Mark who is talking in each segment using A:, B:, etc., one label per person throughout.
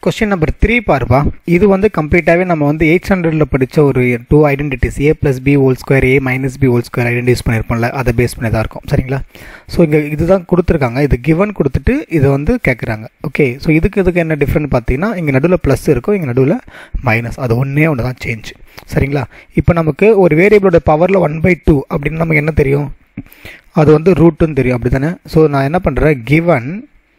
A: question number three பாருப்பா இது வந்து கம்ப்ளீட்டாகவே நம்ம வந்து எயிட் ஹண்ட்ரடில் படித்த ஒரு two identities A plus B whole square A minus B whole square identities பண்ணியிருப்போம்ல அதை பேஸ் பண்ணி தான் இருக்கும் சரிங்களா ஸோ இங்கே இதுதான் கொடுத்துருக்காங்க இது கிவன் கொடுத்துட்டு இதை வந்து கேட்குறாங்க ஓகே ஸோ இதுக்கு இதுக்கு என்ன டிஃப்ரெண்ட் பார்த்தீங்கன்னா இங்கே நடுவில் ப்ளஸ் இருக்கும் இங்கே நடுவில் மைனஸ் அது ஒன்றே ஒன்று தான் சேஞ்ச் சரிங்களா இப்போ நமக்கு ஒரு வேரியபிளோட பவரில் ஒன் பை டூ அப்படின்னு நமக்கு என்ன தெரியும் அது வந்து ரூட்டுன்னு தெரியும் அப்படி தானே ஸோ நான் என்ன பண்ணுறேன் கிவன்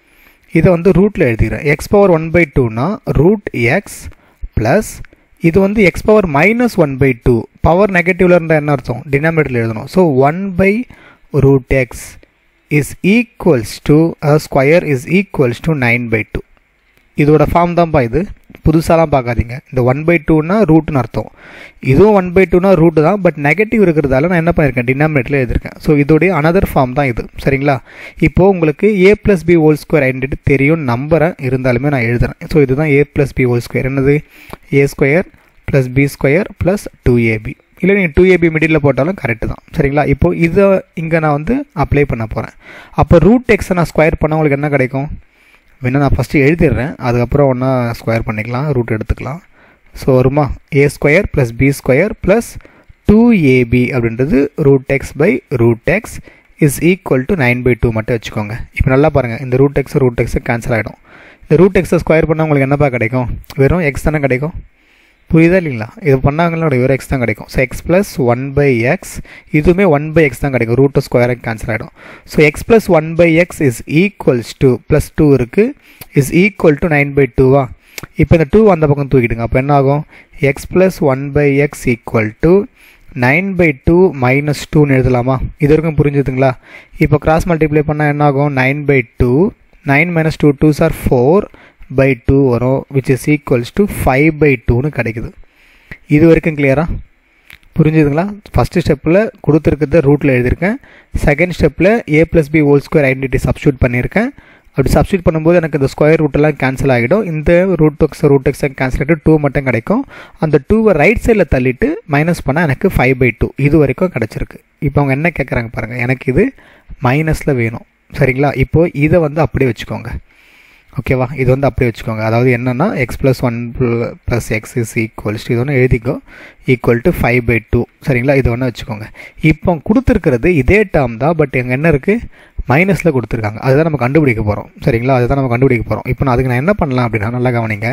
A: இதை வந்து ரூட்டில் எழுதிக்கிறேன் எக்ஸ் பவர் ஒன் பை டூனா ரூட் எக்ஸ் ப்ளஸ் இது வந்து x power minus one by two power நெகட்டிவ்ல இருந்தால் என்ன அர்த்தம் டினாமினேட்டரில் எழுதணும் so one by root x is equals to square is equals to nine by two இதோட ஃபார்ம் தான்ப்பா இது புதுசாலாம் பார்க்காதீங்க இந்த ஒன் பை டூனா ரூட்னு அர்த்தம் இதுவும் ஒன் பை டூனா ரூட்டு தான் பட் நெகட்டிவ் இருக்கிறதால நான் என்ன பண்ணியிருக்கேன் டினாமினேட்டில் எழுதியிருக்கேன் ஸோ இதோடைய அனதர் ஃபார்ம் தான் இது சரிங்களா இப்போது உங்களுக்கு A plus B whole square identity தெரியும் நம்புறேன் இருந்தாலுமே நான் எழுதுறேன் ஸோ இதுதான் A plus B whole square என்னது A square plus B square plus two AB இல்லை நீங்கள் டூ ஏபி மிடில் போட்டாலும் கரெக்டு தான் சரிங்களா இப்போ இதை இங்கே நான் வந்து அப்ளை பண்ண போகிறேன் அப்போ ரூட் எக்ஸை நான் ஸ்கொயர் பண்ணால் உங்களுக்கு என்ன கிடைக்கும் வேணா நான் ஃபஸ்ட்டு எழுதிடுறேன் அதுக்கப்புறம் ஒன்றா ஸ்கொயர் பண்ணிக்கலாம் ரூட் எடுத்துக்கலாம் ஸோ வருமா A square plus B square plus two AB அப்படின்றது root x by root x is equal to nine by two மட்டும் வச்சுக்கோங்க இப்போ நல்லா பாருங்கள் இந்த ரூட் எக்ஸ் ரூட் எக்ஸை கேன்சல் ஆகிடும் இந்த ரூட் எக்ஸை ஸ்கொயர் பண்ணால் உங்களுக்கு என்னப்பா கிடைக்கும் வெறும் எக்ஸ் தானே கிடைக்கும் புரியுதா இல்லைங்களா இது பண்ணாங்கன்னா வெறும் எக்ஸ் தான் கிடைக்கும் so x plus one by x இதுவுமே ஒன் பை எக்ஸ் தான் கிடைக்கும் ரூட்டு ஸ்கொயர் கேன்சல் ஆகிடும் so x plus one by x is equals to plus two இருக்குது is equal to nine by டூவா இப்போ இந்த டூ அந்த பக்கம் தூக்கிடுங்க அப்போ என்ன ஆகும் x plus one by x equal to nine by two minus டூன்னு எழுதலாமா இது வரைக்கும் புரிஞ்சுதுங்களா இப்போ கிராஸ் மல்டிப்ளை பண்ணால் என்ன ஆகும் nine by two nine minus two two சார் ஃபோர் பை டூ வரும் which is equals to five by டூன்னு கிடைக்குது இது வரைக்கும் கிளியராக புரிஞ்சுதுங்களா ஃபஸ்ட்டு ஸ்டெப்பில் கொடுத்துருக்கிறத ரூட்டில் எழுதியிருக்கேன் செகண்ட் ஸ்டெப்பில் A plus B whole square identity substitute பண்ணியிருக்கேன் அப்படி சப்ஸ்டியூட் பண்ணும்போது எனக்கு இந்த ஸ்கொயர் ரூட்டெல்லாம் கேன்சல் ஆகிடும் இந்த ரூட் எக்ஸ் ரூட் எக்ஸை கேன்சல் ஆகிட்டு டூ மட்டும் கிடைக்கும் அந்த டூவை ரைட் சைடில் தள்ளிட்டு மைனஸ் பண்ணால் எனக்கு ஃபைவ் பை டூ இது வரைக்கும் கிடச்சிருக்கு இப்போ அவங்க என்ன கேட்குறாங்க பாருங்கள் எனக்கு இது மைனஸில் வேணும் சரிங்களா இப்போது இதை வந்து அப்படியே வச்சுக்கோங்க ஓகேவா இது வந்து அப்படியே வச்சுக்கோங்க அதாவது என்னென்னா x plus one plus x is equals இது ஒன்று எழுதிக்கோ equal to five by two சரிங்களா இது ஒன்று வச்சுக்கோங்க இப்போ கொடுத்துருக்கிறது இதே டேர்ம் தான் பட் எங்கே என்ன இருக்குது மைனஸில் கொடுத்துருக்காங்க அதுதான் நம்ம கண்டுபிடிக்க போகிறோம் சரிங்களா அதுதான் நம்ம கண்டுபிடிக்க போகிறோம் இப்போ நான் அதுக்கு நான் என்ன பண்ணலாம் அப்படின்னா நல்லா கவனிங்க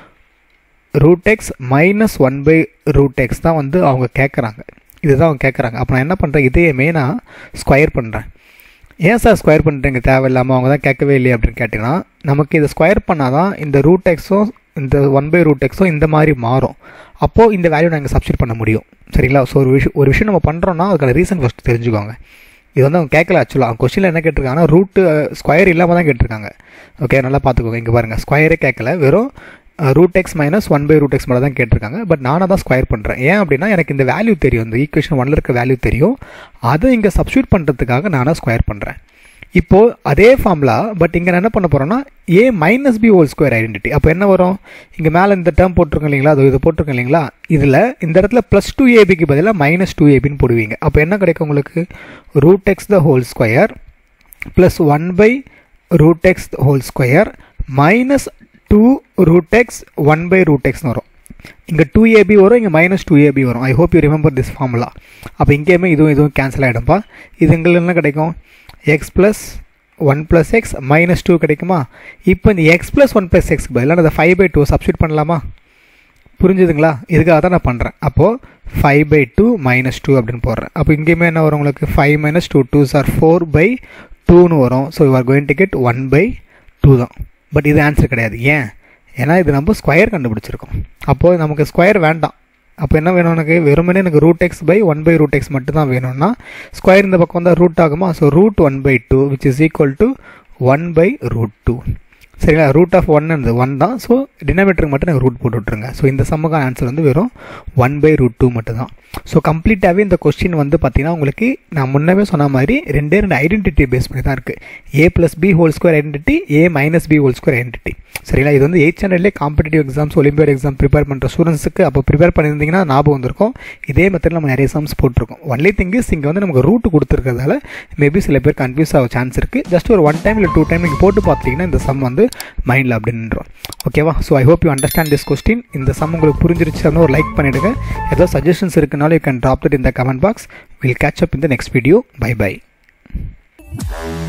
A: root x minus one by root x தான் வந்து அவங்க கேட்குறாங்க இதுதான் அவங்க கேட்குறாங்க அப்போ நான் என்ன பண்ணுறேன் இதையுமே நான் ஸ்கொயர் பண்ணுறேன் ஏன் சார் ஸ்கொயர் பண்ணுறீங்க தேவையில்லாமல் அவங்க தான் கேட்கவே இல்லையே அப்படின்னு கேட்டிங்கன்னா நமக்கு இதை ஸ்கொயர் பண்ணால் தான் இந்த ரூட் எக்ஸும் இந்த ஒன் பை ரூட் எக்ஸும் இந்த மாதிரி மாறும் அப்போது இந்த வேல்யூ நாங்கள் சப்ஸ்டியூட் பண்ண முடியும் சரிங்களா ஸோ ஒரு விஷயம் ஒரு விஷயம் நம்ம பண்ணுறோன்னா அதுக்கான ரீசன் ஃபஸ்ட்டு தெரிஞ்சுக்கோங்க இது வந்து அவங்க கேட்கல ஆக்சுவலாக அவங்க கொஸ்டினில் என்ன கேட்டிருக்காங்கன்னா ரூட்டு ஸ்கொயர் இல்லாமல் தான் கேட்டிருக்காங்க ஓகே நல்லா பார்த்துக்கோங்க இங்கே பாருங்கள் ஸ்கொயரே கேட்கல வெறும் root x minus one by root x மட்டும் தான் கேட்டிருக்காங்க பட் நானாக தான் ஸ்கொயர் பண்ணுறேன் ஏன் அப்படின்னா எனக்கு இந்த வேல்யூ தெரியும் இந்த ஈக்குவேஷன் ஒன்ல இருக்க வேல்யூ தெரியும் அதை இங்கே சப்ஸ்டியூட் பண்ணுறதுக்காக நானாக ஸ்கொயர் பண்ணுறேன் இப்போது அதே ஃபார்முலா பட் இங்கே நான் என்ன பண்ண போகிறோன்னா A minus B whole square identity அப்போ என்ன வரும் இங்கே மேலே இந்த டேர்ம் போட்டிருக்கோம் இல்லைங்களா அது இது போட்டிருக்கோம் இல்லைங்களா இதில் இந்த இடத்துல ப்ளஸ் டூ ஏபிக்கு பதிலாக மைனஸ் டூ ஏபின்னு போடுவீங்க அப்போ என்ன கிடைக்கும் உங்களுக்கு root x the whole square plus one by root x whole square minus two root x one by root எக்ஸ்னு வரும் இங்கே டூ ஏபி வரும் இங்கே மைனஸ் டூ ஏபி வரும் I hope you remember this formula அப்போ இங்கேயுமே இதுவும் இதுவும் கேன்சல் ஆகிடும்பா இது எங்களுக்கு என்ன கிடைக்கும் x plus one plus x minus two கிடைக்குமா இப்போ இந்த எக்ஸ் ப்ளஸ் ஒன் ப்ளஸ் எக்ஸ்க்கு பதிலாக அந்த ஃபைவ் பை டூ சப்ஸ்டியூட் பண்ணலாமா புரிஞ்சுதுங்களா இதுக்காக தான் நான் பண்ணுறேன் அப்போது five by two minus two அப்படின்னு போடுறேன் அப்போ இங்கேயுமே என்ன வரும் உங்களுக்கு ஃபைவ் மைனஸ் டூ டூ சார் ஃபோர் பை டூன்னு வரும் so you are going to get one by two தான் பட் இது ஆன்சர் கிடையாது ஏன் ஏன்னா இது நம்ம ஸ்கொயர் கண்டுபிடிச்சிருக்கோம் அப்போது நமக்கு ஸ்கொயர் வேண்டாம் அப்போ என்ன வேணும் எனக்கு வெறுமனே எனக்கு root x by one by root x மட்டும் தான் வேணும்னா ஸ்கொயர் இந்த பக்கம் வந்தால் ரூட் ஆகுமா so root one by two which is equal to one by root two சரிங்களா ரூட் ஆஃப் ஒன்னு ஒன் தான் ஸோ டினாமேட்டருக்கு மட்டும் எனக்கு ரூட் போட்டு விட்ருங்க ஸோ இந்த சம்முக்கான ஆன்சர் வந்து வெறும் ஒன் பை ரூட் டூ மட்டும் தான் ஸோ கம்ப்ளீட்டாகவே இந்த கொஸ்டின் வந்து பார்த்தீங்கன்னா உங்களுக்கு நான் முன்னவே சொன்ன மாதிரி ரெண்டே ரெண்டு ஐடென்டிட்டி பேஸ் பண்ணி தான் இருக்குது A plus B whole square identity A minus B whole square identity சரிங்களா இது வந்து எயிட் ஸ்டாண்டர்ட்லேயே competitive exams olympiad exam prepare பண்ணுற ஸ்டூடெண்ட்ஸுக்கு அப்போ ப்ரிப்பேர் பண்ணியிருந்தீங்கன்னா ஞாபகம் வந்திருக்கும் இதே மெத்தட் நம்ம நிறைய எக்ஸாம்ஸ் போட்டிருக்கோம் ஒன்லி திங் இஸ் இங்கே வந்து நமக்கு ரூட் கொடுத்துருக்கிறதால மேபி சில பேர் கன்ஃபியூஸ் ஆக சான்ஸ் இருக்குது ஜஸ்ட் ஒரு ஒன் டைம் இல்லை டூ டைம் நீங்கள் போட்டு பார்த்தீங்கன்னா இந்த சம் வந்து மைண்டில் அப்படின்றோம் ஓகேவா so I hope you understand this question இந்த சம் உங்களுக்கு புரிஞ்சிருச்சு ஒரு லைக் பண்ணிவிடுங்க ஏதோ சஜஷன்ஸ் இருக்குனாலும் யூ கேன் ட்ராப் இட் இந்த comment box will catch up in the next video bye by